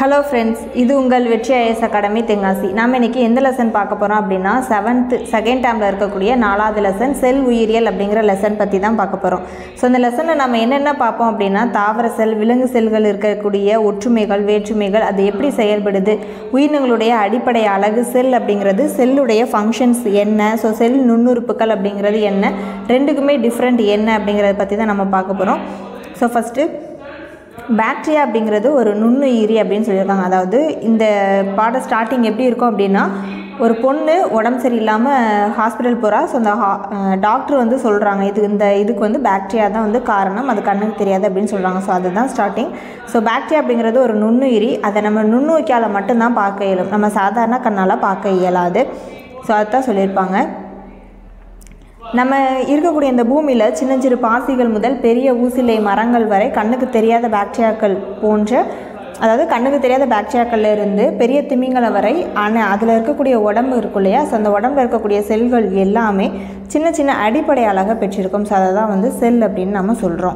hello friends இது உங்கள் வெற்றி ஐஎஸ் அகாடமி தென்காசி நாம் இன்னைக்கு எந்த லெசன் பார்க்க போகிறோம் அப்படின்னா செவன்த்து செகண்ட் டேமில் இருக்கக்கூடிய நாலாவது லெசன் செல் உயிரியல் அப்படிங்கிற லெசன் பற்றி தான் பார்க்க போகிறோம் ஸோ இந்த லெசனில் நம்ம என்னென்ன பார்ப்போம் அப்படின்னா தாவர செல் விலங்கு செல்கள் இருக்கக்கூடிய ஒற்றுமைகள் வேற்றுமைகள் அது எப்படி செயல்படுது உயிரினங்களுடைய அடிப்படை அழகு செல் அப்படிங்கிறது செல்லுடைய ஃபங்க்ஷன்ஸ் என்ன ஸோ செல் நுண்ணுறுப்புகள் அப்படிங்கிறது என்ன ரெண்டுக்குமே டிஃப்ரெண்ட் என்ன அப்படிங்கிறத பற்றி தான் நம்ம பார்க்க போகிறோம் ஸோ ஃபஸ்ட்டு பாக்டீரியா அப்படிங்கிறது ஒரு நுண்ணுயிரி அப்படின்னு சொல்லியிருக்காங்க அதாவது இந்த பாட ஸ்டார்டிங் எப்படி இருக்கும் அப்படின்னா ஒரு பொண்ணு உடம்பு சரியில்லாமல் ஹாஸ்பிட்டல் போகிறா ஸோ அந்த ஹா டாக்டர் வந்து சொல்கிறாங்க இது இந்த இதுக்கு வந்து பாக்டீரியா தான் வந்து காரணம் அது கண்ணுக்கு தெரியாது அப்படின்னு சொல்கிறாங்க ஸோ அதுதான் ஸ்டார்டிங் ஸோ பாக்டீரியா அப்படிங்கிறது ஒரு நுண்ணுயிரி அதை நம்ம நுண்ணோக்கியால் மட்டும்தான் பார்க்க இயலும் நம்ம சாதாரண கண்ணால் பார்க்க இயலாது ஸோ அதுதான் சொல்லியிருப்பாங்க நம்ம இருக்கக்கூடிய இந்த பூமியில் சின்ன சிறு பாசிகள் முதல் பெரிய ஊசிலை மரங்கள் வரை கண்ணுக்கு தெரியாத பாக்டீரியாக்கள் போன்ற அதாவது கண்ணுக்கு தெரியாத பாக்டீரியாக்கள்ல இருந்து பெரிய திமிங்கலம் வரை ஆனால் அதில் இருக்கக்கூடிய உடம்பு இருக்கும் இல்லையா ஸோ அந்த உடம்புல இருக்கக்கூடிய செல்கள் எல்லாமே சின்ன சின்ன அடிப்படை அழகாக பெற்றிருக்கும் ஸோ அதை தான் வந்து செல் அப்படின்னு நம்ம சொல்கிறோம்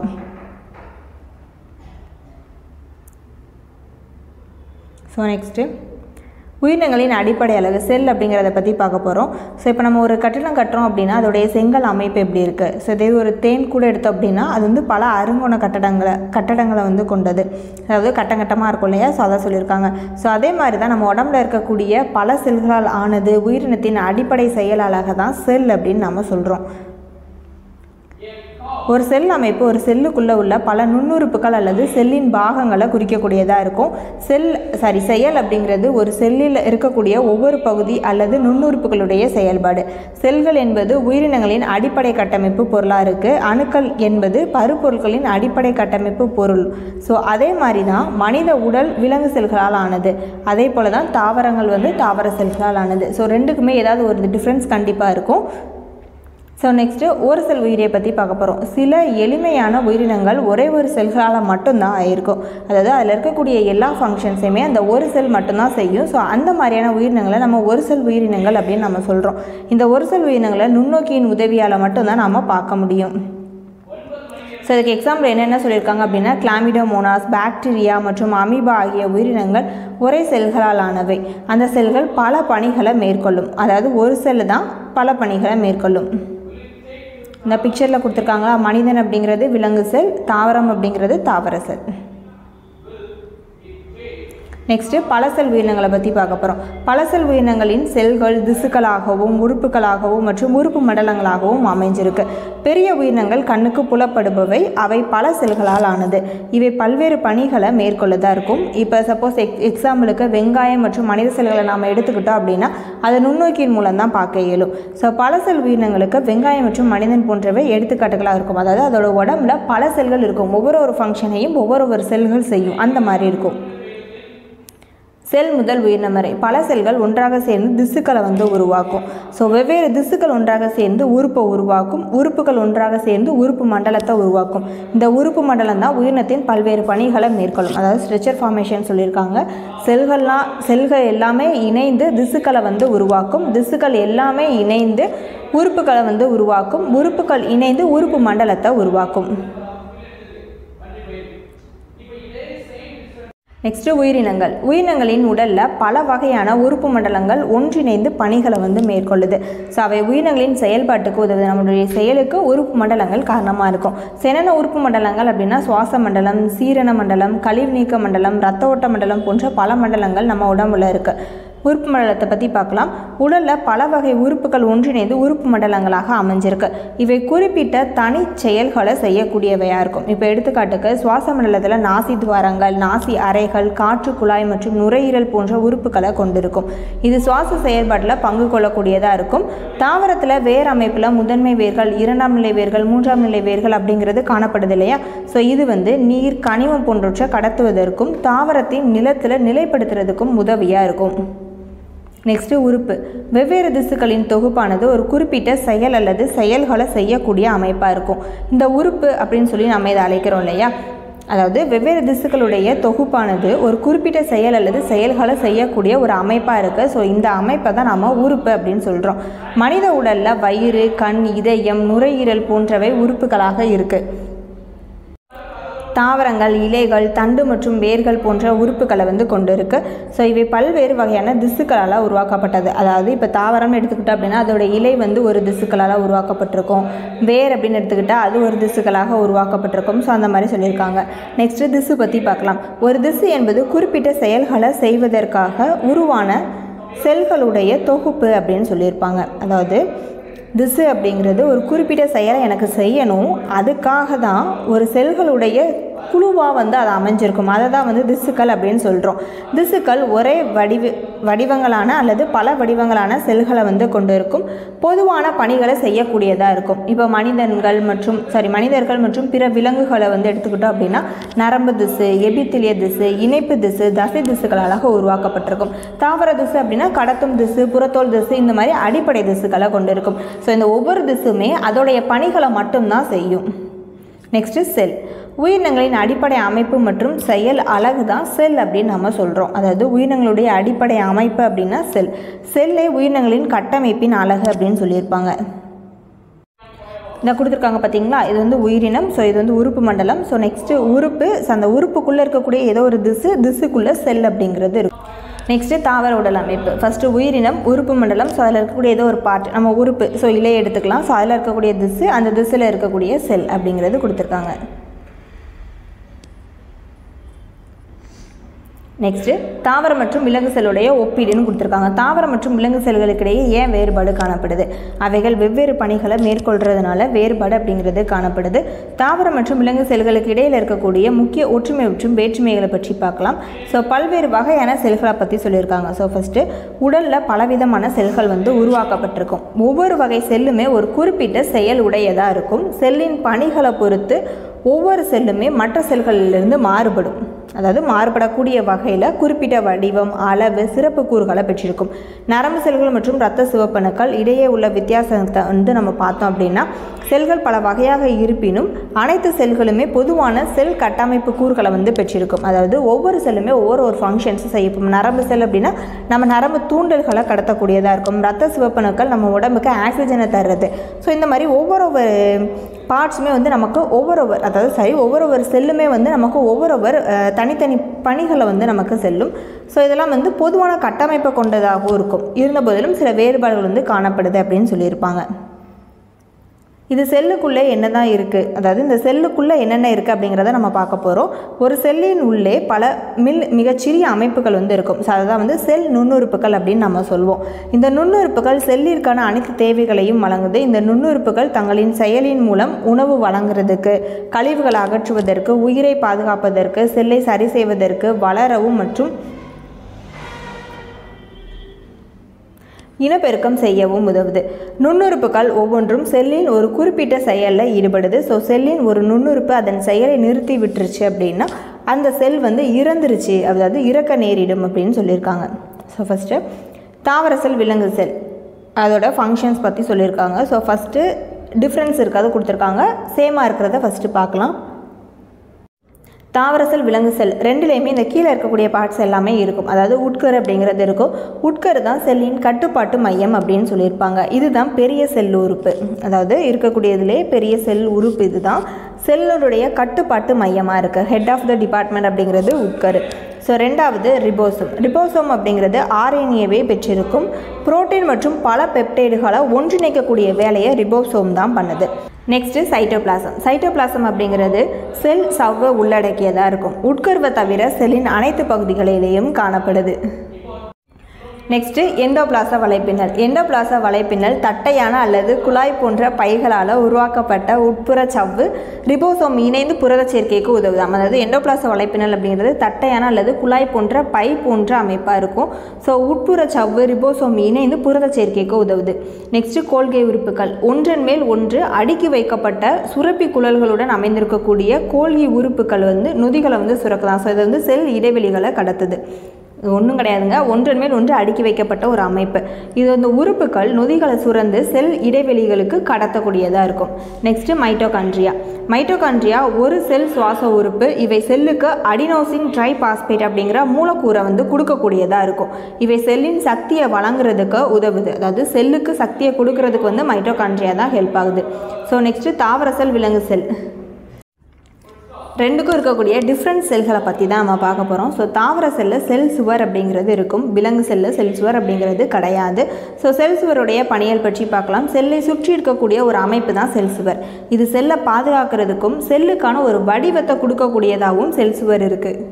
ஸோ நெக்ஸ்ட்டு உயிரினங்களின் அடிப்படை அழகு செல் அப்படிங்கிறத பற்றி பார்க்க போகிறோம் ஸோ இப்போ நம்ம ஒரு கட்டிடம் கட்டுறோம் அப்படின்னா அதோடைய செங்கல் அமைப்பு எப்படி இருக்குது ஸோ இதே ஒரு தேன் கூட எடுத்தோம் அப்படின்னா அது வந்து பல அருங்கோண கட்டடங்களை கட்டடங்களை வந்து கொண்டது அதாவது கட்டம் கட்டமாக இருக்கும் இல்லையா ஸோ அதை சொல்லியிருக்காங்க ஸோ அதே மாதிரி தான் நம்ம உடம்புல இருக்கக்கூடிய பல செல்களால் ஆனது உயிரினத்தின் அடிப்படை செயல் அழகை தான் செல் அப்படின்னு நம்ம சொல்கிறோம் ஒரு செல் அமைப்பு ஒரு செல்லுக்குள்ளே உள்ள பல நுண்ணுறுப்புகள் அல்லது செல்லின் பாகங்களை குறிக்கக்கூடியதாக இருக்கும் செல் சாரி செயல் அப்படிங்கிறது ஒரு செல்லில் இருக்கக்கூடிய ஒவ்வொரு பகுதி அல்லது நுண்ணுறுப்புகளுடைய செயல்பாடு செல்கள் என்பது உயிரினங்களின் அடிப்படை கட்டமைப்பு பொருளாக இருக்குது அணுக்கள் என்பது பருப்பொருட்களின் அடிப்படை கட்டமைப்பு பொருள் ஸோ அதே மாதிரி தான் மனித உடல் விலங்கு செல்களால் ஆனது அதே போல் தான் தாவரங்கள் வந்து தாவர செல்களால் ஆனது ஸோ ரெண்டுக்குமே ஏதாவது ஒரு டிஃப்ரென்ஸ் கண்டிப்பாக இருக்கும் ஸோ நெக்ஸ்ட்டு ஒரு செல் உயிரியை பற்றி பார்க்க போகிறோம் சில எளிமையான உயிரினங்கள் ஒரே ஒரு செல்களால் மட்டும்தான் ஆயிருக்கும் அதாவது அதில் இருக்கக்கூடிய எல்லா ஃபங்க்ஷன்ஸையுமே அந்த ஒரு செல் மட்டும்தான் செய்யும் ஸோ அந்த மாதிரியான உயிரினங்களை நம்ம ஒரு செல் உயிரினங்கள் அப்படின்னு நம்ம சொல்கிறோம் இந்த ஒரு செல் உயிரினங்களை நுண்ணோக்கியின் உதவியால் மட்டும்தான் நாம் பார்க்க முடியும் ஸோ இதுக்கு எக்ஸாம்பிள் என்னென்ன சொல்லியிருக்காங்க அப்படின்னா கிளாமிடோமோனாஸ் பாக்டீரியா மற்றும் அமீபா ஆகிய உயிரினங்கள் ஒரே செல்களால் ஆனவை அந்த செல்கள் பல பணிகளை மேற்கொள்ளும் அதாவது ஒரு செல் தான் பல பணிகளை மேற்கொள்ளும் இந்த பிக்சரில் கொடுத்துருக்காங்களா மனிதன் அப்படிங்கிறது விலங்கு செல் தாவரம் அப்படிங்கிறது தாவர செல் நெக்ஸ்ட்டு பலசெல் உயிரினங்களை பற்றி பார்க்க போகிறோம் பலசெல் உயிரினங்களின் செல்கள் திசுக்களாகவும் உறுப்புகளாகவும் மற்றும் உறுப்பு மண்டலங்களாகவும் அமைஞ்சிருக்கு பெரிய உயிரினங்கள் கண்ணுக்கு புலப்படுபவை அவை பல செல்களால் ஆனது இவை பல்வேறு பணிகளை மேற்கொள்ளதாக இருக்கும் இப்போ சப்போஸ் எக் எக்ஸாம்பிளுக்கு வெங்காயம் மற்றும் மனித செல்களை நாம் எடுத்துக்கிட்டோம் அப்படின்னா அதை நுண்ணோக்கியின் மூலம் தான் பார்க்க இயலும் ஸோ பல செல் உயிரினங்களுக்கு வெங்காயம் மற்றும் மனிதன் போன்றவை எடுத்துக்காட்டுகளாக இருக்கும் அதாவது அதோட உடம்புல பல செல்கள் இருக்கும் ஒவ்வொரு ஒரு ஃபங்க்ஷனையும் ஒவ்வொரு ஒரு செல்கள் செய்யும் அந்த மாதிரி இருக்கும் செல் முதல் உயிரினம் வரை பல செல்கள் ஒன்றாக சேர்ந்து திசுக்களை வந்து உருவாக்கும் ஸோ வெவ்வேறு திசுக்கள் ஒன்றாக சேர்ந்து உறுப்பை உருவாக்கும் உறுப்புகள் ஒன்றாக சேர்ந்து உறுப்பு மண்டலத்தை உருவாக்கும் இந்த உறுப்பு மண்டலம் தான் உயிரினத்தின் பல்வேறு பணிகளை மேற்கொள்ளும் அதாவது ஸ்ட்ரெச்சர் ஃபார்மேஷன் சொல்லியிருக்காங்க செல்கள்லாம் செல்கள் எல்லாமே இணைந்து திசுக்களை வந்து உருவாக்கும் திசுக்கள் எல்லாமே இணைந்து உறுப்புகளை வந்து உருவாக்கும் உறுப்புகள் இணைந்து உறுப்பு மண்டலத்தை உருவாக்கும் நெக்ஸ்ட்டு உயிரினங்கள் உயிரினங்களின் உடலில் பல வகையான உறுப்பு மண்டலங்கள் ஒன்றிணைந்து பணிகளை வந்து மேற்கொள்ளுது ஸோ அவை உயிரினங்களின் செயல்பாட்டுக்கு உதவுது நம்மளுடைய செயலுக்கு உறுப்பு மண்டலங்கள் காரணமாக இருக்கும் என்னென்ன உறுப்பு மண்டலங்கள் அப்படின்னா சுவாச மண்டலம் சீரண மண்டலம் கழிவு நீக்க மண்டலம் ரத்த ஓட்ட மண்டலம் போன்ற பல மண்டலங்கள் நம்ம உடம்புல இருக்குது உறுப்பு மண்டலத்தை பற்றி பார்க்கலாம் உடலில் பல வகை உறுப்புகள் ஒன்றிணைந்து உறுப்பு மண்டலங்களாக அமைஞ்சிருக்கு இவை குறிப்பிட்ட தனி செயல்களை செய்யக்கூடியவையாக இருக்கும் இப்போ எடுத்துக்காட்டுக்கு சுவாச மண்டலத்தில் நாசி துவாரங்கள் நாசி அறைகள் காற்று குழாய் மற்றும் நுரையீரல் போன்ற உறுப்புகளை கொண்டிருக்கும் இது சுவாச செயல்பாட்டில் பங்கு கொள்ளக்கூடியதாக இருக்கும் தாவரத்தில் வேர் அமைப்பில் முதன்மை வேர்கள் இரண்டாம் நிலை வேர்கள் மூன்றாம் நிலை வேர்கள் அப்படிங்கிறது காணப்படுது இல்லையா ஸோ இது வந்து நீர் கனிமம் போன்றவற்றை கடத்துவதற்கும் தாவரத்தின் நிலத்தில் நிலைப்படுத்துறதுக்கும் உதவியாக இருக்கும் நெக்ஸ்ட்டு உறுப்பு வெவ்வேறு திசுக்களின் தொகுப்பானது ஒரு குறிப்பிட்ட செயல் அல்லது செயல்களை செய்யக்கூடிய அமைப்பாக இருக்கும் இந்த உறுப்பு அப்படின்னு சொல்லி நம்ம இதை அழைக்கிறோம் இல்லையா அதாவது வெவ்வேறு திசுக்களுடைய தொகுப்பானது ஒரு குறிப்பிட்ட செயல் அல்லது செயல்களை செய்யக்கூடிய ஒரு அமைப்பாக இருக்குது ஸோ இந்த அமைப்பை தான் நம்ம உறுப்பு அப்படின்னு சொல்கிறோம் மனித உடலில் வயிறு கண் இதயம் நுரையீரல் போன்றவை உறுப்புகளாக இருக்குது தாவரங்கள் இலைகள் தண்டு மற்றும் வேர்கள் போன்ற உறுப்புகளை வந்து கொண்டு இருக்கு ஸோ இவை பல்வேறு வகையான திசுக்களால் உருவாக்கப்பட்டது அதாவது இப்போ தாவரம்னு எடுத்துக்கிட்டோம் அப்படின்னா அதோட இலை வந்து ஒரு திசுக்களால் உருவாக்கப்பட்டிருக்கும் வேர் அப்படின்னு எடுத்துக்கிட்டால் அது ஒரு திசுக்களாக உருவாக்கப்பட்டிருக்கும் ஸோ அந்த மாதிரி சொல்லியிருக்காங்க நெக்ஸ்ட்டு திசு பற்றி பார்க்கலாம் ஒரு திசு என்பது குறிப்பிட்ட செயல்களை செய்வதற்காக உருவான செல்களுடைய தொகுப்பு அப்படின்னு சொல்லியிருப்பாங்க அதாவது திசு அப்படிங்கிறது ஒரு குறிப்பிட்ட செயலை எனக்கு செய்யணும் அதுக்காக தான் ஒரு செல்களுடைய குழுவாக வந்து அது அமைஞ்சிருக்கும் அதை தான் வந்து திசுக்கள் அப்படின்னு சொல்கிறோம் திசுக்கள் ஒரே வடிவ வடிவங்களான அல்லது பல வடிவங்களான செல்களை வந்து கொண்டு இருக்கும் பொதுவான பணிகளை செய்யக்கூடியதாக இருக்கும் இப்போ மனிதன்கள் மற்றும் சாரி மனிதர்கள் மற்றும் பிற விலங்குகளை வந்து எடுத்துக்கிட்டோம் அப்படின்னா நரம்பு திசு எபித்திலிய திசு இணைப்பு திசு தசை திசுக்களாக உருவாக்கப்பட்டிருக்கும் தாவர திசு அப்படின்னா கடத்தும் திசு புறத்தோல் திசு இந்த மாதிரி அடிப்படை திசுக்களை கொண்டு இருக்கும் ஸோ இந்த ஒவ்வொரு திசுமே அதோடைய பணிகளை மட்டும்தான் செய்யும் நெக்ஸ்ட்டு செல் உயிரினங்களின் அடிப்படை அமைப்பு மற்றும் செயல் அழகு தான் செல் அப்படின்னு நம்ம சொல்கிறோம் அதாவது உயிரினங்களுடைய அடிப்படை அமைப்பு அப்படின்னா செல் செல்லே உயிரினங்களின் கட்டமைப்பின் அழகு அப்படின்னு சொல்லியிருப்பாங்க இந்த கொடுத்துருக்காங்க பார்த்தீங்களா இது வந்து உயிரினம் ஸோ இது வந்து உறுப்பு மண்டலம் ஸோ நெக்ஸ்ட்டு உறுப்பு ஸோ அந்த உறுப்புக்குள்ளே இருக்கக்கூடிய ஏதோ ஒரு திசு திசுக்குள்ளே செல் அப்படிங்கிறது இருக்கும் நெக்ஸ்ட்டு தாவர உடல் அமைப்பு ஃபஸ்ட்டு உயிரினம் உறுப்பு மண்டலம் ஸோ அதில் இருக்கக்கூடிய ஏதோ ஒரு பார்ட் நம்ம உறுப்பு ஸோ இலையை எடுத்துக்கலாம் ஸோ அதில் இருக்கக்கூடிய திசு அந்த திசில் இருக்கக்கூடிய செல் அப்படிங்கிறது கொடுத்துருக்காங்க நெக்ஸ்ட்டு தாவரம் மற்றும் விலங்கு செல்லுடைய ஒப்பீடுன்னு கொடுத்துருக்காங்க தாவரம் மற்றும் விலங்கு செல்களுக்கிடையே ஏன் வேறுபாடு காணப்படுது அவைகள் வெவ்வேறு பணிகளை மேற்கொள்றதுனால வேறுபாடு அப்படிங்கிறது காணப்படுது தாவரம் மற்றும் விலங்கு செல்களுக்கு இடையில் இருக்கக்கூடிய முக்கிய ஒற்றுமை மற்றும் வேற்றுமைகளை பற்றி பார்க்கலாம் ஸோ பல்வேறு வகையான செல்களை பற்றி சொல்லியிருக்காங்க ஸோ ஃபஸ்ட்டு உடலில் பலவிதமான செல்கள் வந்து உருவாக்கப்பட்டிருக்கும் ஒவ்வொரு வகை செல்லுமே ஒரு குறிப்பிட்ட செயல் உடையதாக இருக்கும் செல்லின் பணிகளை பொறுத்து ஒவ்வொரு செல்லுமே மற்ற செல்களிலிருந்து மாறுபடும் அதாவது மாறுபடக்கூடிய வகையில் குறிப்பிட்ட வடிவம் அளவு சிறப்பு கூறுகளை பெற்றிருக்கும் நரம்பு செல்கள் மற்றும் இரத்த சிவப்பணுக்கள் இடையே உள்ள வித்தியாசத்தை வந்து நம்ம பார்த்தோம் அப்படின்னா செல்கள் பல வகையாக இருப்பினும் அனைத்து செல்களுமே பொதுவான செல் கட்டமைப்பு கூறுகளை வந்து பெற்றிருக்கும் அதாவது ஒவ்வொரு செல்லுமே ஒவ்வொரு ஒரு ஃபங்க்ஷன்ஸும் செய்யும் நரம்பு செல் அப்படின்னா நம்ம நரம்பு தூண்டல்களை கடத்தக்கூடியதாக இருக்கும் ரத்த சிவப்பணுக்கள் நம்ம உடம்புக்கு ஆக்சிஜனை தர்றது ஸோ இந்த மாதிரி ஒவ்வொரு ஒரு பார்ட்ஸுமே வந்து நமக்கு ஒவ்வொரு அதாவது சரி ஒவ்வொரு ஒரு செல்லுமே வந்து நமக்கு ஒவ்வொரு தனித்தனி பணிகளை வந்து நமக்கு செல்லும் ஸோ இதெல்லாம் வந்து பொதுவான கட்டமைப்பை கொண்டதாகவும் இருக்கும் இருந்த போதிலும் சில வேறுபாடுகள் வந்து காணப்படுது அப்படின்னு சொல்லியிருப்பாங்க இது செல்லுக்குள்ளே என்ன தான் இருக்குது அதாவது இந்த செல்லுக்குள்ளே என்னென்ன இருக்குது அப்படிங்கிறத நம்ம பார்க்க போகிறோம் ஒரு செல்லின் உள்ளே பல மில் மிகச்சிறிய அமைப்புகள் வந்து இருக்கும் ஸோ அதுதான் வந்து செல் நுண்ணுறுப்புகள் அப்படின்னு நம்ம சொல்வோம் இந்த நுண்ணுறுப்புகள் செல்லிற்கான அனைத்து தேவைகளையும் வழங்குது இந்த நுண்ணுறுப்புகள் தங்களின் செயலின் மூலம் உணவு வழங்குறதுக்கு கழிவுகளை அகற்றுவதற்கு உயிரை பாதுகாப்பதற்கு செல்லை சரி செய்வதற்கு வளரவும் மற்றும் இனப்பெருக்கம் செய்யவும் உதவுது நுண்ணுறுப்புகள் ஒவ்வொன்றும் செல்லின் ஒரு குறிப்பிட்ட செயலில் ஈடுபடுது ஸோ செல்லின் ஒரு நுண்ணுறுப்பு அதன் செயலை நிறுத்தி விட்டுருச்சு அப்படின்னா அந்த செல் வந்து இறந்துருச்சு அதாவது இறக்க நேரிடும் அப்படின்னு சொல்லியிருக்காங்க ஸோ ஃபஸ்ட்டு தாவர செல் விலங்கு செல் அதோட ஃபங்க்ஷன்ஸ் பற்றி சொல்லியிருக்காங்க ஸோ ஃபஸ்ட்டு டிஃப்ரென்ஸ் இருக்காது கொடுத்துருக்காங்க சேமாக இருக்கிறத ஃபஸ்ட்டு பார்க்கலாம் தாவர செல் விலங்கு செல் ரெண்டுலேயுமே இந்த கீழே இருக்கக்கூடிய பார்ட்ஸ் எல்லாமே இருக்கும் அதாவது உட்கரு அப்படிங்கிறது இருக்கும் உட்கரு தான் செல்லின் கட்டுப்பாட்டு மையம் அப்படின்னு சொல்லியிருப்பாங்க இதுதான் பெரிய செல் உறுப்பு அதாவது இருக்கக்கூடியதுலே பெரிய செல் உறுப்பு இதுதான் செல்லுடைய கட்டுப்பாட்டு மையமாக இருக்குது ஹெட் ஆஃப் த டிபார்ட்மெண்ட் அப்படிங்கிறது உட்கரு ஸோ ரெண்டாவது ரிபோசோம் ரிபோசோம் அப்படிங்கிறது ஆர்என்ஏவே பெற்றிருக்கும் புரோட்டீன் மற்றும் பல பெப்டைடுகளை ஒன்றிணைக்கக்கூடிய வேலையை ரிபோசோம் தான் பண்ணுது நெக்ஸ்ட்டு சைட்டோபிளாசம் சைட்டோபிளாசம் அப்படிங்கிறது செல் சவ்வை உள்ளடக்கியதாக இருக்கும் உட்கருவை தவிர செல்லின் அனைத்து பகுதிகளிலேயும் காணப்படுது நெக்ஸ்ட்டு எண்டோபிளாச வலைப்பின்னல் எண்டோபிளாச வலைப்பின்னல் தட்டையான அல்லது குழாய் போன்ற பைகளால் உருவாக்கப்பட்ட உட்புற சவ்வு ரிபோசோம் இணைந்து புரத சேர்க்கைக்கு உதவுதாம் அதாவது எண்டோபிளாச வலைப்பின்னல் அப்படிங்கிறது தட்டையான அல்லது குழாய் போன்ற பை போன்ற அமைப்பாக இருக்கும் ஸோ உட்புற சவ்வு ரிபோசோம் இணைந்து புரத சேர்க்கைக்கு உதவுது நெக்ஸ்ட்டு கோல்கை உறுப்புகள் ஒன்றன் மேல் ஒன்று அடுக்கி வைக்கப்பட்ட சுரப்பி குழல்களுடன் அமைந்திருக்கக்கூடிய கோல்கி உறுப்புகள் வந்து நொதிகளை வந்து சுரக்கலாம் ஸோ இது வந்து செல் இடைவெளிகளை கடத்துது ஒன்றும் கிடையாதுங்க ஒன்றன் மேல் ஒன்று அடுக்கி வைக்கப்பட்ட ஒரு அமைப்பு இது வந்து உறுப்புகள் நொதிகளை சுரந்து செல் இடைவெளிகளுக்கு கடத்தக்கூடியதாக இருக்கும் நெக்ஸ்ட்டு மைட்டோகாண்ட்ரியா மைட்டோகாண்ட்ரியா ஒரு செல் சுவாச உறுப்பு இவை செல்லுக்கு அடினோசின் ட்ரை பாஸ்பேட் அப்படிங்கிற மூலக்கூறை வந்து கொடுக்கக்கூடியதாக இருக்கும் இவை செல்லின் சக்தியை வழங்குறதுக்கு உதவுது அதாவது செல்லுக்கு சக்தியை கொடுக்கறதுக்கு வந்து மைட்டோகாண்ட்ரியா தான் ஹெல்ப் ஆகுது ஸோ நெக்ஸ்ட்டு தாவர செல் விலங்கு செல் ரெண்டுக்கும் இருக்கக்கூடிய டிஃப்ரெண்ட் செல்களை பற்றி தான் நம்ம பார்க்க போகிறோம் ஸோ தாவர செல்லில் செல் சுவர் அப்படிங்கிறது இருக்கும் விலங்கு செல்லில் செல் சுவர் அப்படிங்கிறது கிடையாது ஸோ செல் சுவருடைய பணியல் பற்றி பார்க்கலாம் செல்லை சுற்றி இருக்கக்கூடிய ஒரு அமைப்பு தான் செல் சுவர் இது செல்லை பாதுகாக்கிறதுக்கும் செல்லுக்கான ஒரு வடிவத்தை கொடுக்கக்கூடியதாகவும் செல் சுவர் இருக்குது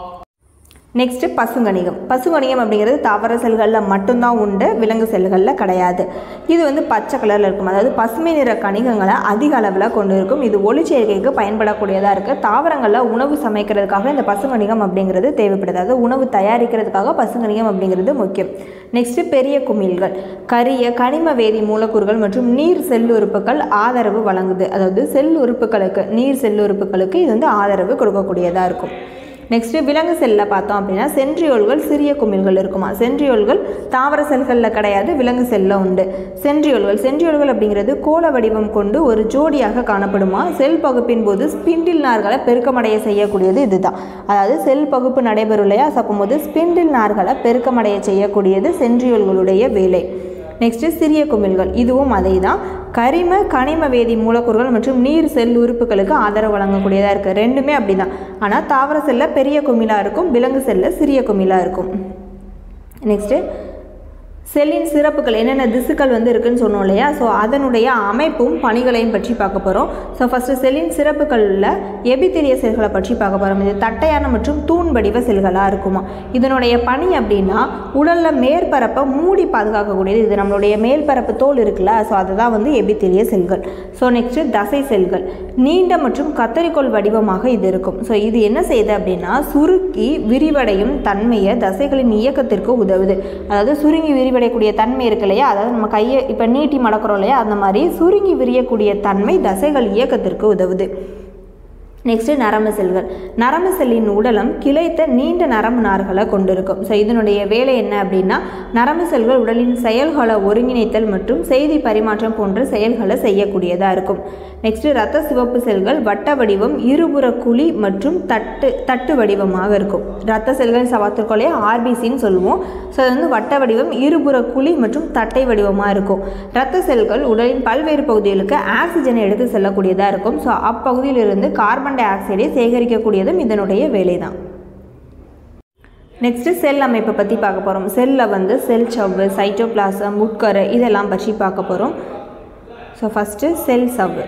நெக்ஸ்ட்டு பசுங்கணிகம் பசுங்கணிகம் அப்படிங்கிறது தாவர செல்களில் மட்டும்தான் உண்டு விலங்கு செல்களில் கிடையாது இது வந்து பச்சை கலரில் இருக்கும் அதாவது பசுமை நிற கணிகங்களை அதிக அளவில் கொண்டு இருக்கும் இது ஒளிச்சேர்க்கைக்கு பயன்படக்கூடியதாக இருக்குது தாவரங்களில் உணவு சமைக்கிறதுக்காக இந்த பசுங்கணிகம் அப்படிங்கிறது தேவைப்படுது அதாவது உணவு தயாரிக்கிறதுக்காக பசுங்கணிகம் அப்படிங்கிறது முக்கியம் நெக்ஸ்ட்டு பெரிய குமிழ்கள் கரிய கனிம வேதி மூலக்கூறுகள் மற்றும் நீர் செல் உறுப்புகள் ஆதரவு வழங்குது அதாவது செல் உறுப்புகளுக்கு நீர் செல் உறுப்புகளுக்கு இது வந்து ஆதரவு கொடுக்கக்கூடியதாக இருக்கும் நெக்ஸ்ட்டு விலங்கு செல்லில் பார்த்தோம் அப்படின்னா சென்ட்ரியோல்கள் சிறிய குமிழ்கள் இருக்குமா சென்ட்ரியோல்கள் தாவர செல்களில் கிடையாது விலங்கு செல்லில் உண்டு சென்ட்ரியோல்கள் சென்ட்ரியோல்கள் அப்படிங்கிறது கோள வடிவம் கொண்டு ஒரு ஜோடியாக காணப்படுமா செல் பகுப்பின் போது ஸ்பிண்டில் நார்களை பெருக்கமடைய செய்யக்கூடியது இதுதான் அதாவது செல் பகுப்பு நடைபெறும் இல்லையா சப்பும்போது ஸ்பிண்டில் நார்களை பெருக்கமடைய செய்யக்கூடியது சென்ட்ரியோல்களுடைய வேலை நெக்ஸ்ட்டு சிறிய குமிழ்கள் இதுவும் அதே தான் கரிம கனிம வேதி மூலக்கூறுகள் மற்றும் நீர் செல் உறுப்புகளுக்கு ஆதரவு வழங்கக்கூடியதாக இருக்குது ரெண்டுமே அப்படி தான் ஆனால் தாவர செல்லில் பெரிய குமிழாக இருக்கும் விலங்கு செல்லில் சிறிய குமிழாக இருக்கும் நெக்ஸ்ட்டு செல்லின் சிறப்புகள் என்னென்ன திசுக்கள் வந்து இருக்குன்னு சொன்னோம் இல்லையா ஸோ அதனுடைய அமைப்பும் பணிகளையும் பற்றி பார்க்க போகிறோம் ஸோ ஃபஸ்ட்டு செல்லின் சிறப்புகளில் எபித்திரிய செல்களை பற்றி பார்க்க போகிறோம் இது தட்டையான மற்றும் தூண் வடிவ செல்களாக இருக்குமா இதனுடைய பணி அப்படின்னா உடலில் மேற்பரப்பை மூடி பாதுகாக்கக்கூடியது இது நம்மளுடைய மேல்பரப்பு தோல் இருக்குல்ல ஸோ அதுதான் வந்து எபித்திரிய செல்கள் ஸோ நெக்ஸ்ட்டு தசை செல்கள் நீண்ட மற்றும் கத்தரிக்கோள் வடிவமாக இது இருக்கும் ஸோ இது என்ன செய்யுது அப்படின்னா சுருக்கி விரிவடையும் தன்மையை தசைகளின் இயக்கத்திற்கு உதவுது அதாவது சுருங்கி விரிவடையக்கூடிய தன்மை இருக்கு இல்லையா அதாவது நம்ம கையை இப்போ நீட்டி மடக்கிறோம் இல்லையா அந்த மாதிரி சுருங்கி விரியக்கூடிய தன்மை தசைகள் இயக்கத்திற்கு உதவுது நெக்ஸ்ட்டு நரம்பு செல்கள் நரம்பு செல்லின் உடலம் கிளைத்த நீண்ட நரம்பு நார்களை கொண்டிருக்கும் ஸோ இதனுடைய வேலை என்ன அப்படின்னா நரம்பு செல்கள் உடலின் செயல்களை ஒருங்கிணைத்தல் மற்றும் செய்தி பரிமாற்றம் போன்ற செயல்களை செய்யக்கூடியதாக இருக்கும் நெக்ஸ்ட்டு ரத்த சிவப்பு செல்கள் வட்ட வடிவம் இருபுற குழி மற்றும் தட்டு தட்டு வடிவமாக இருக்கும் ரத்த செல்கள் சவாத்திற்கொலையே ஆர்பிசின்னு சொல்லுவோம் ஸோ அது வந்து வட்ட வடிவம் இருபுற குழி மற்றும் தட்டை வடிவமாக இருக்கும் ரத்த செல்கள் உடலின் பல்வேறு பகுதிகளுக்கு ஆக்சிஜனை எடுத்து செல்லக்கூடியதாக இருக்கும் ஸோ அப்பகுதியிலிருந்து கார்பன் டை ஆக்சைடை சேகரிக்கக்கூடியதும் இதனுடைய வேலை தான் நெக்ஸ்ட்டு செல் அமைப்பை பற்றி பார்க்க போகிறோம் செல்லில் வந்து செல் சவ்வு சைட்டோபிளாசம் உட்கரு இதெல்லாம் பற்றி பார்க்க போகிறோம் ஸோ ஃபஸ்ட்டு செல் சவ்வு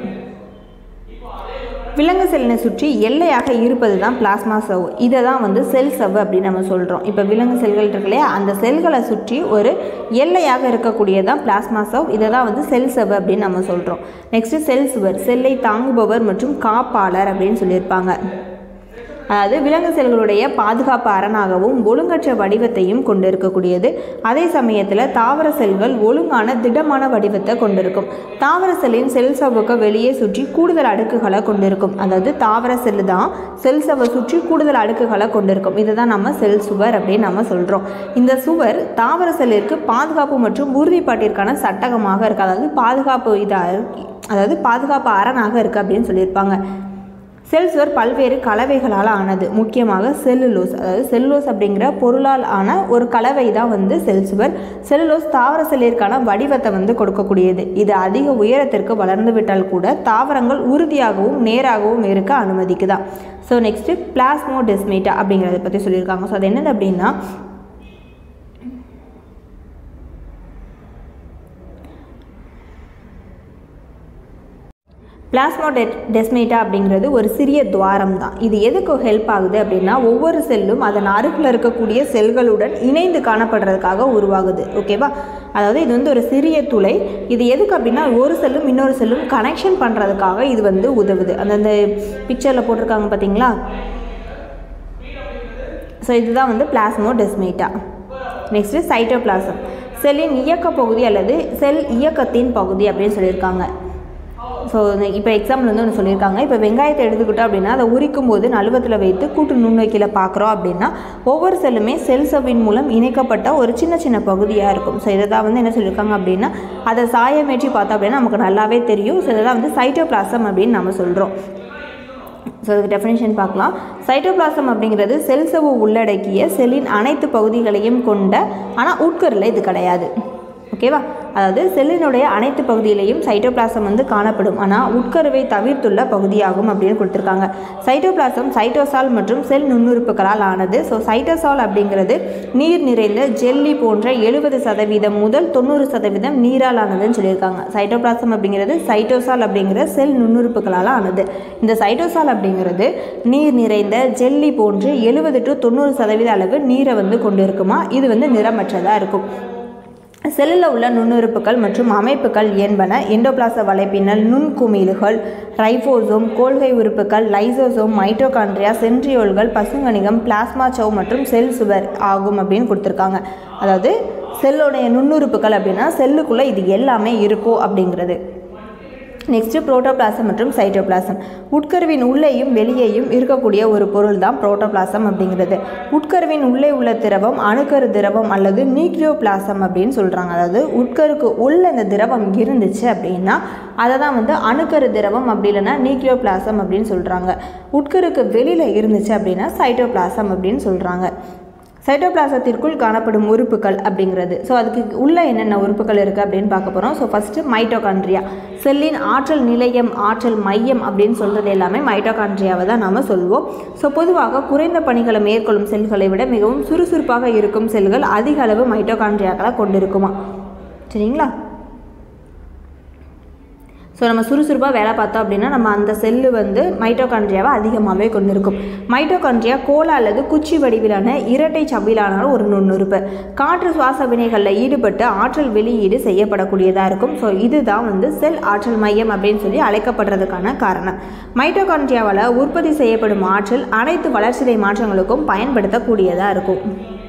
விலங்கு செல்லினை சுற்றி எல்லையாக இருப்பது தான் பிளாஸ்மா சவ் இதை தான் வந்து செல் சவ்வு அப்படின்னு நம்ம சொல்கிறோம் இப்போ விலங்கு செல்கள் இருக்கு இல்லையா அந்த செல்களை சுற்றி ஒரு எல்லையாக இருக்கக்கூடியதான் பிளாஸ்மா சவ் இதை தான் வந்து செல் சவ்வு அப்படின்னு நம்ம சொல்கிறோம் நெக்ஸ்ட்டு செல் சுவர் செல்லை தாங்குபவர் மற்றும் காப்பாளர் அப்படின்னு சொல்லியிருப்பாங்க அதாவது விலங்கு செல்களுடைய பாதுகாப்பு அரணாகவும் ஒழுங்கற்ற வடிவத்தையும் கொண்டிருக்கக்கூடியது அதே சமயத்தில் தாவர செல்கள் ஒழுங்கான திடமான வடிவத்தை கொண்டிருக்கும் தாவர செல்லின் செல் சவ்வுக்கு வெளியே சுற்றி கூடுதல் அடுக்குகளை கொண்டிருக்கும் அதாவது தாவர செல்லு தான் செல் சவ்வை சுற்றி கூடுதல் அடுக்குகளை கொண்டிருக்கும் இதை தான் நம்ம செல் சுவர் அப்படின்னு நம்ம சொல்கிறோம் இந்த சுவர் தாவர செல்லிற்கு பாதுகாப்பு மற்றும் உறுதிப்பாட்டிற்கான சட்டகமாக இருக்குது அதாவது பாதுகாப்பு இதாக அதாவது பாதுகாப்பு அரணாக இருக்குது அப்படின்னு சொல்லியிருப்பாங்க செல் சுவர் பல்வேறு கலவைகளால் ஆனது முக்கியமாக செல்லுலோஸ் அதாவது செல்லுலோஸ் அப்படிங்கிற பொருளால் ஆன ஒரு கலவை தான் வந்து செல் சுவர் செல்லுலோஸ் தாவர செல்லிற்கான வடிவத்தை வந்து கொடுக்கக்கூடியது இது அதிக உயரத்திற்கு வளர்ந்து விட்டால் கூட தாவரங்கள் உறுதியாகவும் நேராகவும் இருக்க அனுமதிக்குதா ஸோ நெக்ஸ்ட்டு பிளாஸ்மோடெஸ்மேட்டா அப்படிங்கிறத பற்றி சொல்லியிருக்காங்க ஸோ அது என்னது அப்படின்னா பிளாஸ்மோ டெ டெஸ்மேட்டா அப்படிங்கிறது ஒரு சிறிய துவாரம் தான் இது எதுக்கு ஹெல்ப் ஆகுது அப்படின்னா ஒவ்வொரு செல்லும் அதன் அருகில் இருக்கக்கூடிய செல்களுடன் இணைந்து காணப்படுறதுக்காக உருவாகுது ஓகேவா அதாவது இது வந்து ஒரு சிறிய துளை இது எதுக்கு அப்படின்னா ஒரு செல்லும் இன்னொரு செல்லும் கனெக்ஷன் பண்ணுறதுக்காக இது வந்து உதவுது அந்தந்த பிக்சரில் போட்டிருக்காங்க பார்த்தீங்களா ஸோ இதுதான் வந்து பிளாஸ்மோ டெஸ்மேட்டா நெக்ஸ்ட்டு சைட்டோபிளாசம் செல்லின் இயக்க பகுதி அல்லது செல் இயக்கத்தின் பகுதி அப்படின்னு சொல்லியிருக்காங்க ஸோ இப்போ எக்ஸாம்பிள் வந்து ஒன்று சொல்லியிருக்காங்க இப்போ வெங்காயத்தை எடுத்துக்கிட்டோம் அப்படின்னா அதை உரிக்கும் போது நழுவத்தில் வைத்து கூட்டு நுண்ணோக்கியில் பார்க்குறோம் அப்படின்னா ஒவ்வொரு செல்லுமே செல் சவ்வின் மூலம் இணைக்கப்பட்ட ஒரு சின்ன சின்ன பகுதியாக இருக்கும் ஸோ இதை தான் வந்து என்ன சொல்லியிருக்காங்க அப்படின்னா அதை சாயமேற்றி பார்த்தோம் அப்படின்னா நமக்கு நல்லாவே தெரியும் ஸோ இதை தான் வந்து சைட்டோபிளாசம் அப்படின்னு நம்ம சொல்கிறோம் ஸோ அதுக்கு டெஃபினேஷன் பார்க்கலாம் சைட்டோபிளாசம் அப்படிங்கிறது செல் சவ்வு உள்ளடக்கிய செல்லின் அனைத்து பகுதிகளையும் கொண்ட ஆனால் உட்கரில் இது கிடையாது ஓகேவா அதாவது செல்லினுடைய அனைத்து பகுதியிலையும் சைட்டோபிளாசம் வந்து காணப்படும் ஆனால் உட்கருவை தவிர்த்துள்ள பகுதியாகும் அப்படின்னு கொடுத்துருக்காங்க சைட்டோபிளாசம் சைட்டோசால் மற்றும் செல் நுண்ணுறுப்புகளால் ஆனது ஸோ சைட்டோசால் அப்படிங்கிறது நீர் நிறைந்த ஜெல்லி போன்ற எழுபது சதவீதம் முதல் தொண்ணூறு சதவீதம் நீரால் ஆனதுன்னு சொல்லியிருக்காங்க சைட்டோபிளாசம் அப்படிங்கிறது சைட்டோசால் அப்படிங்கிற செல் நுண்ணுறுப்புகளால் ஆனது இந்த சைட்டோசால் அப்படிங்கிறது நீர் நிறைந்த ஜெல்லி போன்று எழுபது டு தொண்ணூறு சதவீத அளவு நீரை வந்து கொண்டு இருக்குமா இது வந்து நிறமற்றதாக இருக்கும் செல்லில் உள்ள நுண்ணுறுப்புகள் மற்றும் அமைப்புகள் என்பன எண்டோபிளாச வலைப்பின்னல் நுண்குமிழ்கள் ரைபோசோம் கோல்கை உறுப்புகள் லைசோசோம் மைட்டோகாண்ட்ரியா சென்ட்ரியோல்கள் பசுங்கணிகம் பிளாஸ்மா சவ் மற்றும் செல் சுவர் ஆகும் அப்படின்னு கொடுத்துருக்காங்க அதாவது செல்லுடைய நுண்ணுறுப்புகள் அப்படின்னா செல்லுக்குள்ளே இது எல்லாமே இருக்கும் அப்படிங்கிறது நெக்ஸ்ட்டு புரோட்டோபிளாசம் மற்றும் சைட்டோபிளாசம் உட்கருவின் உள்ளேயும் வெளியேயும் இருக்கக்கூடிய ஒரு பொருள் தான் புரோட்டோபிளாசம் அப்படிங்கிறது உட்கருவின் உள்ளே உள்ள திரவம் அணுக்கரு திரவம் அல்லது நியூக்ளியோபிளாசம் அப்படின்னு சொல்கிறாங்க அதாவது உட்கருக்கு உள்ள இந்த திரவம் இருந்துச்சு அப்படின்னா அதை தான் வந்து அணுக்கரு திரவம் அப்படி இல்லைன்னா நியூக்ளியோபிளாசம் அப்படின்னு சொல்கிறாங்க உட்கருக்கு வெளியில் இருந்துச்சு அப்படின்னா சைட்டோபிளாசம் அப்படின்னு சொல்கிறாங்க சைட்டோபிளாசத்திற்குள் காணப்படும் உறுப்புகள் அப்படிங்கிறது ஸோ அதுக்கு உள்ள என்னென்ன உறுப்புகள் இருக்குது அப்படின்னு பார்க்க போகிறோம் ஸோ ஃபஸ்ட்டு மைட்டோகாண்ட்ரியா செல்லின் ஆற்றல் நிலையம் ஆற்றல் மையம் அப்படின்னு சொல்கிறது எல்லாமே மைட்டோகாண்ட்ரியாவை தான் நாம் சொல்வோம் ஸோ பொதுவாக குறைந்த பணிகளை மேற்கொள்ளும் செல்களை விட மிகவும் சுறுசுறுப்பாக இருக்கும் செல்கள் அதிக அளவு மைட்டோகாண்ட்ரியாக்களை கொண்டிருக்குமா சரிங்களா ஸோ நம்ம சுறுசுறுப்பாக வேலை பார்த்தோம் அப்படின்னா நம்ம அந்த செல்லு வந்து மைட்டோகாண்ட்ரியாவை அதிகமாகவே கொண்டிருக்கும் மைட்டோகாண்ட்ரியா கோல அல்லது குச்சி வடிவிலான இரட்டை சவ்விலான ஒரு நுண்ணுறுப்பு காற்று சுவாச வினைகளில் ஈடுபட்டு ஆற்றல் வெளியீடு செய்யப்படக்கூடியதாக இருக்கும் ஸோ இதுதான் வந்து செல் ஆற்றல் மையம் அப்படின்னு சொல்லி அழைக்கப்படுறதுக்கான காரணம் மைட்டோகாண்ட்ரியாவால் உற்பத்தி செய்யப்படும் ஆற்றல் அனைத்து வளர்ச்சிதை மாற்றங்களுக்கும் பயன்படுத்தக்கூடியதாக இருக்கும்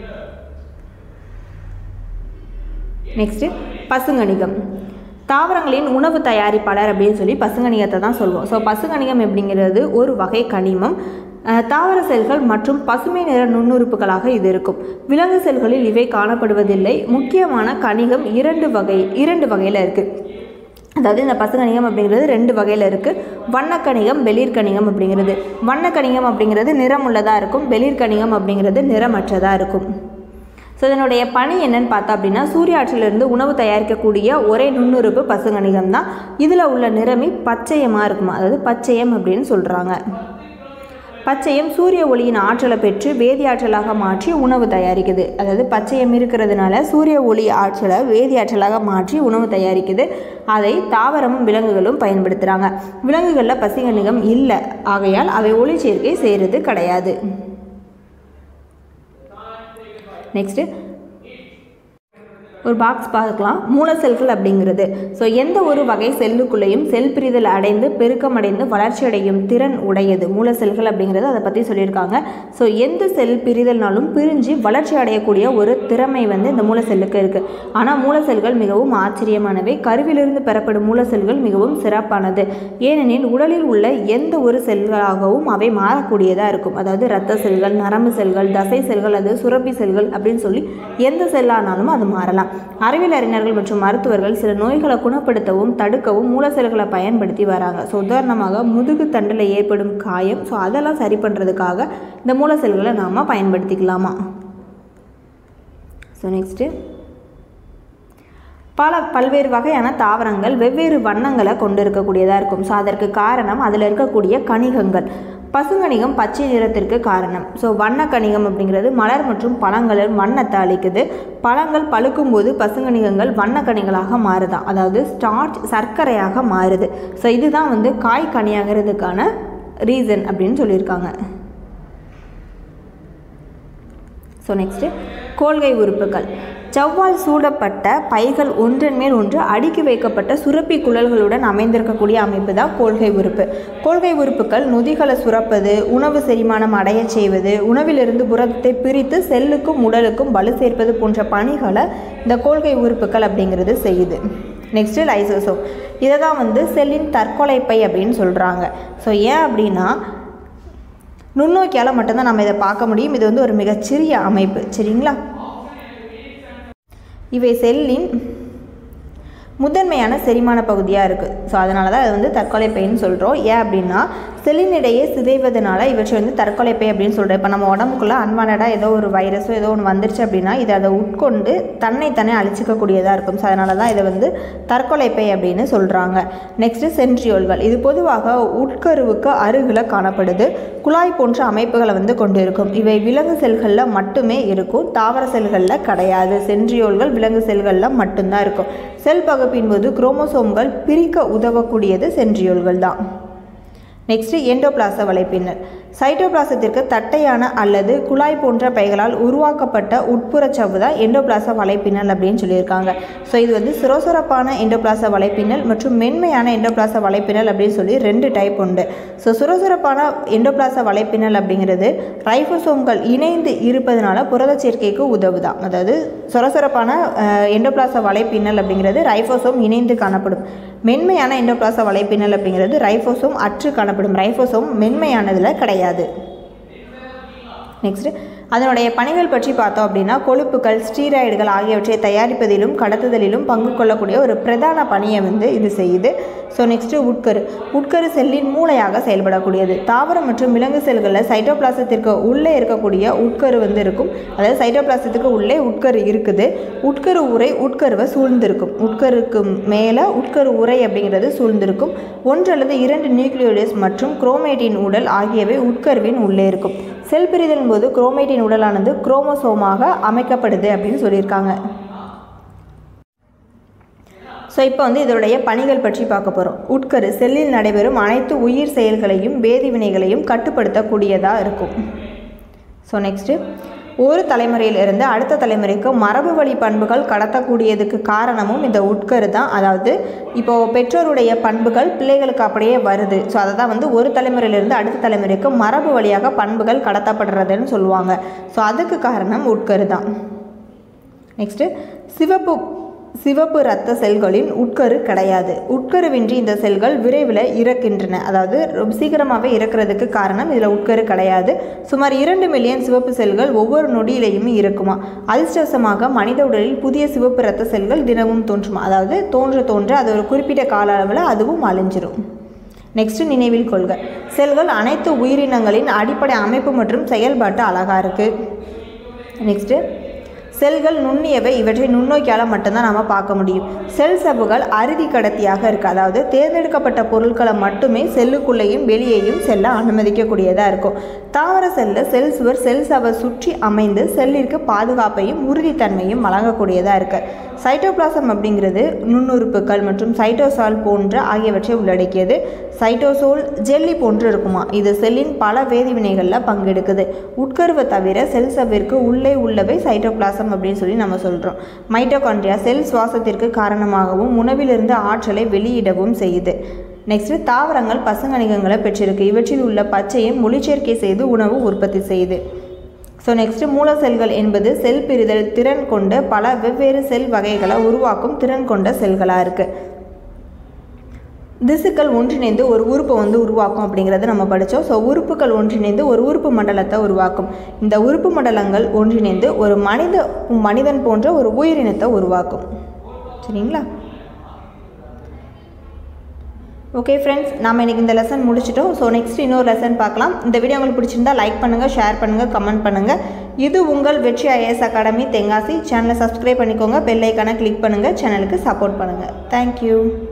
நெக்ஸ்ட்டு பசுங்கணிகம் தாவரங்களின் உணவு தயாரிப்பாளர் அப்படின்னு சொல்லி பசுங்கணிகத்தை தான் சொல்லுவோம் ஸோ பசுங்கணிகம் அப்படிங்கிறது ஒரு வகை கனிமம் அஹ், தாவர செல்கள் மற்றும் பசுமை நிற நுண்ணுறுப்புகளாக இது இருக்கும் விலங்கு செல்களில் இவை காணப்படுவதில்லை முக்கியமான கணிகம் இரண்டு வகை இரண்டு வகையில் இருக்குது அதாவது இந்த பசுங்கணிகம் அப்படிங்கிறது ரெண்டு வகையில் இருக்குது வண்ணக்கணிகம் வெளிர்கணிகம் அப்படிங்கிறது வண்ணக்கணிகம் அப்படிங்கிறது நிறமுள்ளதாக இருக்கும் வெளிர்கணிகம் அப்படிங்கிறது நிறமற்றதாக இருக்கும் ஸோ இதனுடைய பணி என்னன்னு பார்த்தா அப்படின்னா சூரிய ஆற்றிலிருந்து உணவு தயாரிக்கக்கூடிய ஒரே நுண்ணுறுப்பு பசுங்கணிகம் தான் இதில் உள்ள நிறமி பச்சையமாக இருக்குமா அதாவது பச்சையம் அப்படின்னு சொல்கிறாங்க பச்சையம் சூரிய ஒளியின் ஆற்றலை பெற்று வேதி ஆற்றலாக மாற்றி உணவு தயாரிக்குது அதாவது பச்சையம் இருக்கிறதுனால சூரிய ஒளி ஆற்றலை வேதி ஆற்றலாக மாற்றி உணவு தயாரிக்குது அதை தாவரமும் விலங்குகளும் பயன்படுத்துகிறாங்க விலங்குகளில் பசுங்கணிகம் இல்லை ஆகையால் அவை ஒளிச்சேர்க்கை செய்கிறது கிடையாது நெக்ஸ்ட்டு ஒரு பாக்ஸ் பார்க்கலாம் மூல செல்கள் அப்படிங்கிறது ஸோ எந்த ஒரு வகை செல்லுக்குள்ளேயும் செல் பிரிதல் அடைந்து பெருக்கமடைந்து வளர்ச்சி அடையும் திறன் உடையது மூல செல்கள் அப்படிங்கிறது அதை பற்றி சொல்லியிருக்காங்க ஸோ எந்த செல் பிரிதல்னாலும் பிரிஞ்சு வளர்ச்சி அடையக்கூடிய ஒரு திறமை வந்து இந்த மூல செல்லுக்கு இருக்குது ஆனால் மூல செல்கள் மிகவும் ஆச்சரியமானவை கருவிலிருந்து பெறப்படும் மூல செல்கள் மிகவும் சிறப்பானது ஏனெனில் உடலில் உள்ள எந்த ஒரு செல்களாகவும் அவை மாறக்கூடியதாக இருக்கும் அதாவது இரத்த செல்கள் நரம்பு செல்கள் தசை செல்கள் அது சுரப்பி செல்கள் அப்படின்னு சொல்லி எந்த செல்லானாலும் அது மாறலாம் அறிவியல் அறிஞர்கள் மற்றும் மருத்துவர்கள் சில நோய்களை குணப்படுத்தவும் தடுக்கவும் மூல செல்களை பயன்படுத்தி வராங்க ஸோ உதாரணமாக முதுகு தண்டில் ஏற்படும் காயம் ஸோ அதெல்லாம் சரி பண்ணுறதுக்காக இந்த மூல செல்களை நாம் பயன்படுத்திக்கலாமா ஸோ நெக்ஸ்ட்டு பல பல்வேறு வகையான தாவரங்கள் வெவ்வேறு வண்ணங்களை கொண்டு இருக்கக்கூடியதாக இருக்கும் ஸோ அதற்கு காரணம் அதில் இருக்கக்கூடிய கணிகங்கள் பசுங்கணிகம் பச்சை நிறத்திற்கு காரணம் ஸோ வண்ண கணிகம் அப்படிங்கிறது மலர் மற்றும் பழங்களின் வண்ணத்தை அளிக்குது பழங்கள் பழுக்கும் போது பசுங்கணிகங்கள் வண்ண கனிகளாக மாறுதான் அதாவது ஸ்டார்ச் சர்க்கரையாக மாறுது ஸோ இதுதான் வந்து காய் கனியாகிறதுக்கான ரீசன் அப்படின்னு சொல்லியிருக்காங்க ஸோ நெக்ஸ்ட்டு கோல்கை உறுப்புகள் செவ்வால் சூடப்பட்ட பைகள் ஒன்றன் மேல் ஒன்று அடுக்கி வைக்கப்பட்ட சுரப்பி குழல்களுடன் அமைந்திருக்கக்கூடிய அமைப்பு தான் கோல்கை உறுப்பு கோல்கை உறுப்புகள் நொதிகளை சுரப்பது உணவு செரிமானம் அடையச் செய்வது உணவிலிருந்து புரதத்தை பிரித்து செல்லுக்கும் உடலுக்கும் வலு சேர்ப்பது போன்ற பணிகளை இந்த கோல்கை உறுப்புகள் அப்படிங்கிறது செய்யுது நெக்ஸ்ட்டு லைசோசோம் இதை தான் வந்து செல்லின் தற்கொலை பை அப்படின்னு சொல்கிறாங்க ஸோ ஏன் அப்படின்னா நுண்ணோக்கியால் மட்டும்தான் நம்ம இதை பார்க்க முடியும் இது வந்து ஒரு மிகச்சிறிய அமைப்பு சரிங்களா இவை செல்லின் முதன்மையான செரிமான பகுதியாக இருக்குது ஸோ அதனால தான் அது வந்து தற்கொலை பைன்னு சொல்கிறோம் ஏன் அப்படின்னா செல்லினிடையே சிதைவதனால இவற்றை வந்து தற்கொலை பை அப்படின்னு சொல்கிறோம் இப்போ நம்ம உடம்புக்குள்ளே அன்வான்டாக ஏதோ ஒரு வைரஸோ ஏதோ ஒன்று வந்துருச்சு அப்படின்னா இதை அதை உட்கொண்டு தன்னை தானே அழிச்சிக்கக்கூடியதாக இருக்கும் ஸோ அதனால தான் இதை வந்து தற்கொலை பை அப்படின்னு சொல்கிறாங்க நெக்ஸ்ட்டு சென்ட்ரியோல்கள் இது பொதுவாக உட்கருவுக்கு அருகில் காணப்படுது குழாய் போன்ற அமைப்புகளை வந்து கொண்டு இருக்கும் இவை விலங்கு செல்களில் மட்டுமே இருக்கும் தாவர செல்களில் கிடையாது சென்ட்ரியோல்கள் விலங்கு செல்களில் மட்டும்தான் இருக்கும் செல் பகுப்பின் போது குரோமோசோம்கள் பிரிக்க உதவக்கூடியது சென்ட்ரியோல்கள் தான் நெக்ஸ்ட்டு எண்டோபிளாச வலைப்பின்னல் சைட்டோபிளாசத்திற்கு தட்டையான அல்லது குழாய் போன்ற பைகளால் உருவாக்கப்பட்ட உட்புற சவ்வு தான் எண்டோபிளாச வலைப்பின்னல் அப்படின்னு சொல்லியிருக்காங்க ஸோ இது வந்து சுரசுரப்பான எண்டோபிளாச வலைப்பின்னல் மற்றும் மென்மையான எண்டோபிளாச வலைப்பின்னல் அப்படின்னு சொல்லி ரெண்டு டைப் உண்டு ஸோ சுரசுரப்பான எண்டோபிளாச வலைப்பின்னல் அப்படிங்கிறது ரைஃபோசோம்கள் இணைந்து இருப்பதனால புரத சேர்க்கைக்கு உதவுதான் அதாவது சுரசுரப்பான எண்டோபிளாச வலைப்பின்னல் அப்படிங்கிறது ரைஃபோசோம் இணைந்து காணப்படும் மென்மையான எண்டோபிளாச வலைப்பின்னல் அப்படிங்கிறது ரைஃபோசோம் அற்று காணப்படும் ரைஃபோசோம் மென்மையானதில் கிடையாது நெக்ஸ்ட்டு அதனுடைய பணிகள் பற்றி பார்த்தோம் அப்படின்னா கொழுப்புகள் ஸ்டீராய்டுகள் ஆகியவற்றை தயாரிப்பதிலும் கடத்துதலிலும் பங்கு கொள்ளக்கூடிய ஒரு பிரதான பணியை வந்து இது செய்யுது ஸோ நெக்ஸ்ட்டு உட்கரு உட்கரு செல்லின் மூளையாக செயல்படக்கூடியது தாவரம் மற்றும் விலங்கு செல்களில் சைட்டோபிளாசத்திற்கு உள்ளே இருக்கக்கூடிய உட்கரு வந்து இருக்கும் அதாவது சைட்டோபிளாசத்துக்கு உள்ளே உட்கரு இருக்குது உட்கரு உரை உட்கருவை சூழ்ந்திருக்கும் உட்கருக்கு மேலே உட்கரு உரை அப்படிங்கிறது சூழ்ந்திருக்கும் ஒன்று அல்லது இரண்டு நியூக்ளியோடஸ் மற்றும் குரோமேட்டின் உடல் ஆகியவை உட்கருவின் உள்ளே இருக்கும் செல் பிரிதலின் போது குரோமேட்டின் உடலானது குரோமோசோமாக அமைக்கப்படுது அப்படின்னு சொல்லியிருக்காங்க ஸோ இப்போ வந்து இதனுடைய பணிகள் பற்றி பார்க்க போகிறோம் உட்கரு செல்லில் நடைபெறும் அனைத்து உயிர் செயல்களையும் வேதிவினைகளையும் கட்டுப்படுத்தக்கூடியதாக இருக்கும் ஸோ நெக்ஸ்ட்டு ஒரு தலைமுறையிலிருந்து அடுத்த தலைமுறைக்கு மரபு வழி பண்புகள் கடத்தக்கூடியதுக்கு காரணமும் இந்த உட்கரு தான் அதாவது இப்போது பெற்றோருடைய பண்புகள் பிள்ளைகளுக்கு அப்படியே வருது ஸோ அதை தான் வந்து ஒரு தலைமுறையிலிருந்து அடுத்த தலைமுறைக்கு மரபு வழியாக பண்புகள் கடத்தப்படுறதுன்னு சொல்லுவாங்க ஸோ அதுக்கு காரணம் உட்கரு தான் நெக்ஸ்ட்டு சிவப்பு சிவப்பு இரத்த செல்களின் உட்கரு கிடையாது உட்கருவின்றி இந்த செல்கள் விரைவில் இறக்கின்றன அதாவது ரொம்ப சீக்கிரமாகவே இறக்கிறதுக்கு காரணம் இதில் உட்கரு கிடையாது சுமார் இரண்டு மில்லியன் சிவப்பு செல்கள் ஒவ்வொரு நொடியிலையுமே இருக்குமா அதிர்ஷ்டவசமாக மனித உடலில் புதிய சிவப்பு இரத்த செல்கள் தினமும் தோன்றுமா அதாவது தோன்ற தோன்ற அது ஒரு குறிப்பிட்ட கால அளவில் அதுவும் அழிஞ்சிரும் நெக்ஸ்ட் நினைவில் கொள்க செல்கள் அனைத்து உயிரினங்களின் அடிப்படை அமைப்பு மற்றும் செயல்பாட்டு அழகாக இருக்குது நெக்ஸ்ட்டு செல்கள் நுண்ணியவை இவற்றை நுண்ணோக்கியால் மட்டும்தான் நம்ம பார்க்க முடியும் செல் சவ்வுகள் அறுதி கடத்தியாக இருக்குது அதாவது தேர்ந்தெடுக்கப்பட்ட பொருட்களை மட்டுமே செல்லுக்குள்ளேயும் வெளியேயும் செல்ல அனுமதிக்கக்கூடியதாக இருக்கும் தாவர செல்லில் செல் சுவர் செல் சவை சுற்றி அமைந்து செல்லிற்கு பாதுகாப்பையும் உறுதித்தன்மையும் வழங்கக்கூடியதாக இருக்குது சைட்டோபிளாசம் அப்படிங்கிறது நுண்ணுறுப்புகள் மற்றும் சைட்டோசால் போன்ற ஆகியவற்றை உள்ளடக்கியது சைட்டோசோல் ஜெல்லி போன்று இருக்குமா இது செல்லின் பல வேதிவினைகளில் பங்கெடுக்குது உட்கருவை தவிர செல் சவ்விற்கு உள்ளே உள்ளவை சைட்டோபிளாசம் அப்படின்னு சொல்லி நம்ம சொல்கிறோம் மைட்டோகாண்ட்ரியா செல் சுவாசத்திற்கு காரணமாகவும் உணவிலிருந்து ஆற்றலை வெளியிடவும் செய்யுது நெக்ஸ்ட்டு தாவரங்கள் பசுங்கணிகங்களை பெற்றிருக்கு இவற்றில் உள்ள பச்சையும் மொழிச்சேர்க்கை செய்து உணவு உற்பத்தி செய்யுது ஸோ நெக்ஸ்ட்டு மூல செல்கள் என்பது செல் பிரிதல் திறன் கொண்ட பல வெவ்வேறு செல் வகைகளை உருவாக்கும் திறன் கொண்ட செல்களாக இருக்குது திசுக்கள் ஒன்றிணைந்து ஒரு உறுப்பை வந்து உருவாக்கும் அப்படிங்கிறத நம்ம படித்தோம் ஸோ உறுப்புகள் ஒன்றிணைந்து ஒரு உறுப்பு மண்டலத்தை உருவாக்கும் இந்த உறுப்பு மண்டலங்கள் ஒன்றிணைந்து ஒரு மனித மனிதன் போன்ற ஒரு உயிரினத்தை உருவாக்கும் சரிங்களா ஓகே ஃப்ரெண்ட்ஸ் நம்ம இன்றைக்கி இந்த லெசன் முடிச்சிட்டோம் ஸோ நெக்ஸ்ட் இன்னொரு லெசன் பார்க்கலாம் இந்த வீடியோ உங்களுக்கு பிடிச்சிருந்தா லைக் பண்ணுங்கள் ஷேர் பண்ணுங்கள் கமெண்ட் பண்ணுங்கள் இது உங்கள் வெற்றி ஐஏஎஸ் அகாடமி தெங்காசி சேனலை சப்ஸ்கிரைப் பண்ணிக்கோங்க பெல் ஐக்கானை கிளிக் பண்ணுங்கள் சேனலுக்கு சப்போர்ட் பண்ணுங்கள் தேங்க்யூ